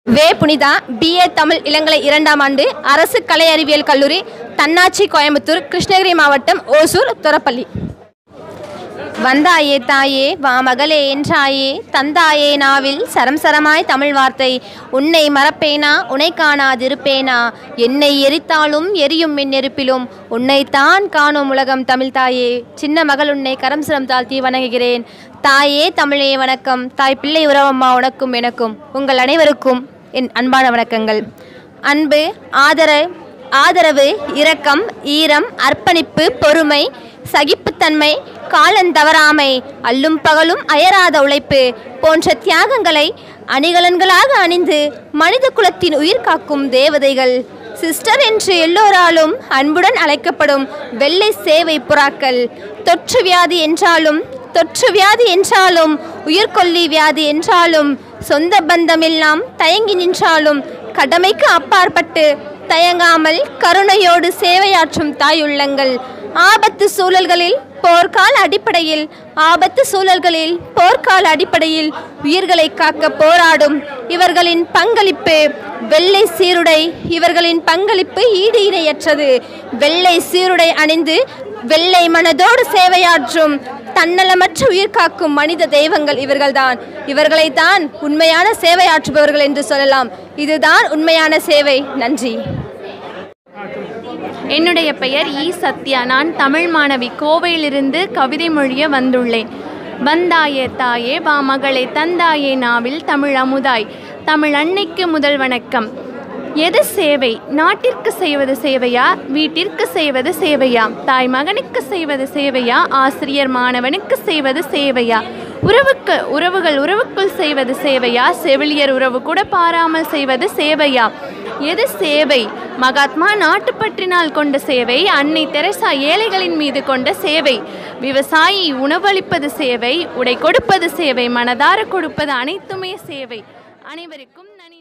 வே Punitha BA Tamil இளங்கலை இரண்டாம் ஆண்டு அரசு கலை அறிவியல் கல்லூரி தன்னாட்சி கோயம்புத்தூர் கிருஷ்ணகிரி மாவட்டம் ஓசூர் துறப்பள்ளி வந்தாயே தாயே வா மகளே என்றாயே தந்தாயே நாவில் சரம் சரமாய் தமிழ் வார்த்தை உன்னை மறப்பேனா உன்னை காணாதிருப்பேனா என்னை எரித்தாலும் எரியும் மின் நெருப்பிலும் உன்னைத்தான் காணும் உலகம் தமிழ் தாயே சின்ன மகள் உன்னை கரம் சிரம் தாழ்த்தி வணங்குகிறேன் தாயே தமிழே வணக்கம் தாய் பிள்ளை உறவம்மா உனக்கும் எனக்கும் உங்கள் அனைவருக்கும் என் அன்பான வணக்கங்கள் அன்பு ஆதர ஆதரவு இரக்கம் ஈரம் அர்ப்பணிப்பு பொறுமை சகிப்புத்தன்மை காலந்தவறாமை அல்லும் பகலும் அயராத உழைப்பு போன்ற தியாகங்களை அணிகலன்களாக அணிந்து மனித குலத்தின் உயிர் காக்கும் தேவதைகள் சிஸ்டர் என்று எல்லோராலும் அன்புடன் அழைக்கப்படும் வெள்ளை சேவை புறாக்கள் தொற்று வியாதி என்றாலும் தொற்று வியாதி என்றாலும் உயிர்கொல்லி வியாதி என்றாலும் சொந்த பந்தமெல்லாம் தயங்கி நின்றாலும் கடமைக்கு அப்பாற்பட்டு தயங்காமல் கருணையோடு சேவையாற்றும் தாயுள்ளங்கள் ஆபத்து சூழல்களில் போர்க்கால அடிப்படையில் ஆபத்து சூழல்களில் போர்க்கால அடிப்படையில் உயிர்களை காக்க போராடும் இவர்களின் பங்களிப்பு வெள்ளை சீருடை இவர்களின் பங்களிப்பு ஈடு இணையற்றது வெள்ளை சீருடை அணிந்து வெள்ளை மனதோடு சேவையாற்றும் தன்னலமற்ற உயிர் காக்கும் மனித தெய்வங்கள் இவர்கள்தான் இவர்களைத்தான் உண்மையான சேவையாற்றுபவர்கள் என்று சொல்லலாம் இதுதான் உண்மையான சேவை நன்றி என்னுடைய பெயர் இ சத்யா நான் தமிழ் மாணவி கோவையிலிருந்து கவிதை மொழிய வந்துள்ளேன் வந்தாயே தாயே வா மகளே தந்தாயே நாவில் தமிழ் அமுதாய் தமிழ் அன்னைக்கு முதல் வணக்கம் எது சேவை நாட்டிற்கு செய்வது சேவையா வீட்டிற்கு செய்வது சேவையா தாய் மகனுக்கு செய்வது சேவையா ஆசிரியர் மாணவனுக்கு செய்வது சேவையா உறவுக்கு உறவுகள் உறவுக்குள் செய்வது சேவையா செவிலியர் உறவு கூட பாராமல் செய்வது சேவையா எது சேவை மகாத்மா நாட்டுப்பற்றினால் கொண்ட சேவை அன்னை தெரசா ஏழைகளின் மீது கொண்ட சேவை விவசாயி உணவளிப்பது சேவை உடை கொடுப்பது சேவை மனதார கொடுப்பது அனைத்துமே சேவை அனைவருக்கும் நன்றி